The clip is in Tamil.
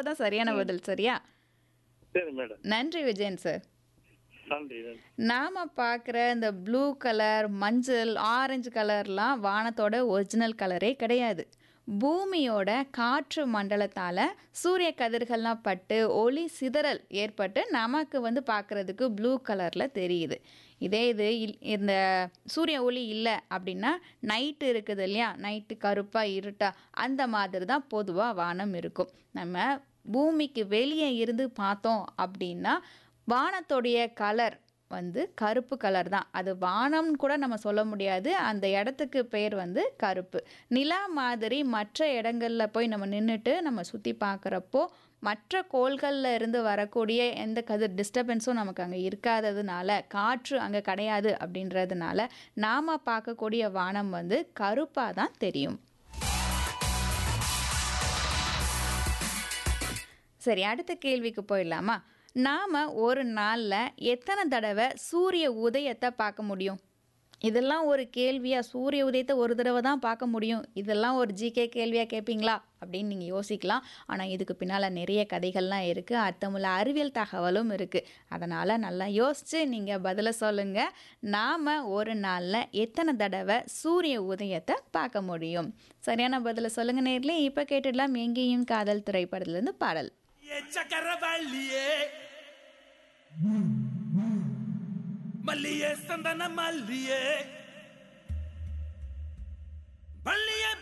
அப்பதான் சரியான பதில் சரியா சரி மேடம் நன்றி விஜயன் சார் நன்றி நன்றி. நாம பார்க்குற இந்த ப்ளூ கலர் மஞ்சள் ஆரஞ்சு கலர்லாம் வானத்தோட ஒரிஜினல் கலரே கிடையாது பூமியோட காற்று மண்டலத்தால் சூரிய கதிர்கள்லாம் பட்டு ஒளி சிதறல் ஏற்பட்டு நமக்கு வந்து பார்க்குறதுக்கு ப்ளூ கலரில் தெரியுது இதே இது இல்- இந்த சூரிய ஒளி இல்லை அப்படின்னா நைட்டு இருக்குது இல்லையா நைட்டு கருப்பாக இருட்டா அந்த மாதிரி தான் பொதுவாக வானம் இருக்கும் நம்ம பூமிக்கு வெளியே இருந்து பார்த்தோம் அப்படின்னா வானத்தோடைய கலர் வந்து கருப்பு கலர் தான் அது வானம்னு கூட நம்ம சொல்ல முடியாது அந்த இடத்துக்கு பேர் வந்து கருப்பு நிலா மாதிரி மற்ற இடங்கள்ல போய் நம்ம நின்றுட்டு நம்ம சுற்றி பார்க்குறப்போ மற்ற கோள்களில் இருந்து வரக்கூடிய எந்த கதிர் டிஸ்டர்பன்ஸும் நமக்கு அங்கே இருக்காததுனால காற்று அங்கே கிடையாது அப்படின்றதுனால நாம் பார்க்கக்கூடிய வானம் வந்து கருப்பாக தான் தெரியும் சரி அடுத்த கேள்விக்கு போயிடலாமா நாம் ஒரு நாளில் எத்தனை தடவை சூரிய உதயத்தை பார்க்க முடியும் இதெல்லாம் ஒரு கேள்வியா சூரிய உதயத்தை ஒரு தடவை தான் பார்க்க முடியும் இதெல்லாம் ஒரு ஜிகே கேள்வியாக கேட்பீங்களா அப்படின்னு நீங்கள் யோசிக்கலாம் ஆனால் இதுக்கு பின்னால் நிறைய கதைகள்லாம் இருக்குது அர்த்தமுள்ள அறிவியல் தகவலும் இருக்குது அதனால் நல்லா யோசித்து நீங்கள் பதிலை சொல்லுங்கள் நாம் ஒரு நாளில் எத்தனை தடவை சூரிய உதயத்தை பார்க்க முடியும் சரியான பதிலை சொல்லுங்கள் நேர்ல இப்போ கேட்டுடலாம் எங்கேயும் காதல் திரைப்படத்துலேருந்து பாடல் ஏ சக்கரவள்ளியே மல்லியே சந்தன மல்லியே மல்லியே